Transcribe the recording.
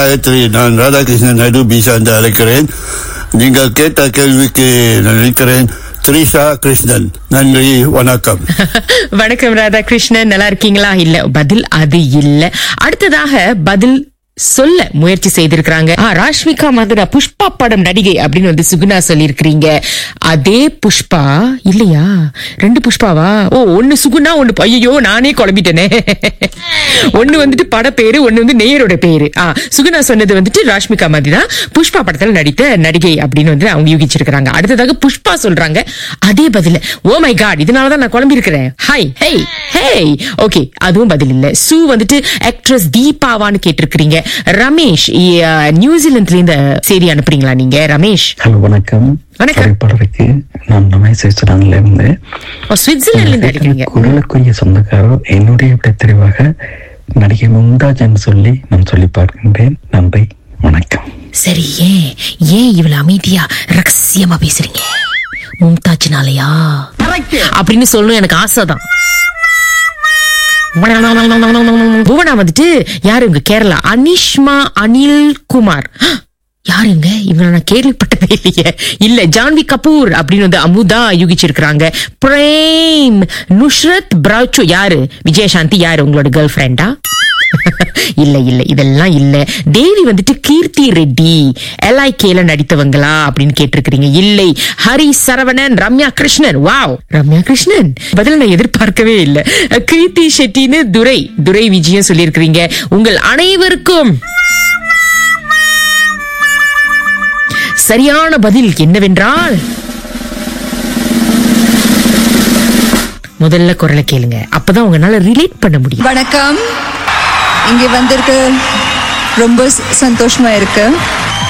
காயத்ரி நான் ராதாகிருஷ்ணன் நாயுடு பீசாந்து அழைக்கிறேன் நீங்கள் கேட்ட கேள்விக்கு நான் நினைக்கிறேன் த்ரிஷா கிருஷ்ணன் நன்றி வணக்கம் வணக்கம் ராதாகிருஷ்ணன் நல்லா இருக்கீங்களா இல்ல பதில் அது இல்ல அடுத்ததாக பதில் சொல்ல முயற்சி செய்திருக்கிறாங்க ஆ, ராஷ்மிகா மதுரா புஷ்பா படம் நடிகை அப்படின்னு வந்து சுகுணா சொல்லியிருக்கிறீங்க அதே புஷ்பா இல்லையா ரெண்டு புஷ்பாவா ஓ ஒன்னு சுகுணா ஒன்னு ஐயோ நானே குழம்பிட்டேனே ஒன்னு வந்துட்டு பட பேரு ஒன்னு வந்து நேயரோட பேரு ஆ சுகுணா சொன்னது வந்துட்டு ராஷ்மிகா மதுரா புஷ்பா படத்துல நடித்த நடிகை அப்படின்னு வந்து அவங்க யூகிச்சிருக்காங்க அடுத்ததாக புஷ்பா சொல்றாங்க அதே பதில ஓ மை காட் இதனாலதான் நான் குழம்பி இருக்கிறேன் ஹாய் ஹே ஹே ஓகே அதுவும் பதில் இல்ல சு வந்துட்டு ஆக்ட்ரஸ் தீபாவான்னு கேட்டிருக்கிறீங்க ரமேஷ் அஹ், நியூசிலாந்துல இருந்து செய்தி அனுப்புறீங்களா நீங்க ரமேஷ் ஹலோ வணக்கம் வணக்கம். திரைப்பாடலுக்கு நான் ரமேஷ் சுவிட்சர்லாந்துல இருந்து ஓ, சுவிட்சர்லாந்துல இருந்து அடிக்கிறீங்க குரலுக்குரிய சொந்தக்காரர் என்னுடைய விட தெளிவாக நடிகை மும்தாஜ் சொல்லி நான் சொல்லி பார்க்கின்றேன் நன்றி வணக்கம் சரி ஏன் ஏன் இவ்வளவு அமைதியா ரகசியமா பேசுறீங்க மும்தாஜ்னாலயா அப்படின்னு சொல்லணும் எனக்கு ஆசைதான் புவனா வந்துட்டு யாருங்க கேரளா அனிஷ்மா அனில் குமார் யாருங்க இவங்க நான் கேள்விப்பட்டதே இல்லையே இல்ல ஜான்வி கபூர் அப்படின்னு வந்து அமுதா யூகிச்சிருக்கிறாங்க பிரேம் நுஷ்ரத் பிராச்சோ யாரு விஜயசாந்தி யாரு உங்களோட கேர்ள் ஃப்ரெண்டா இல்ல இல்ல இதெல்லாம் இல்ல தேவி வந்துட்டு கீர்த்தி ரெட்டி எல்ஐகேல நடித்தவங்களா அப்படின்னு கேட்டிருக்கிறீங்க இல்லை ஹரி சரவணன் ரம்யா கிருஷ்ணன் வாவ் ரம்யா கிருஷ்ணன் பதில் நான் எதிர்பார்க்கவே இல்ல கீர்த்தி ஷெட்டின்னு துரை துரை விஜயம் சொல்லியிருக்கிறீங்க உங்கள் அனைவருக்கும் சரியான பதில் என்னவென்றால் முதல்ல குரலை கேளுங்க அப்பதான் உங்களால ரிலேட் பண்ண முடியும் வணக்கம் இங்கே வந்திருக்கு ரொம்ப ச- சந்தோஷமா இருக்கு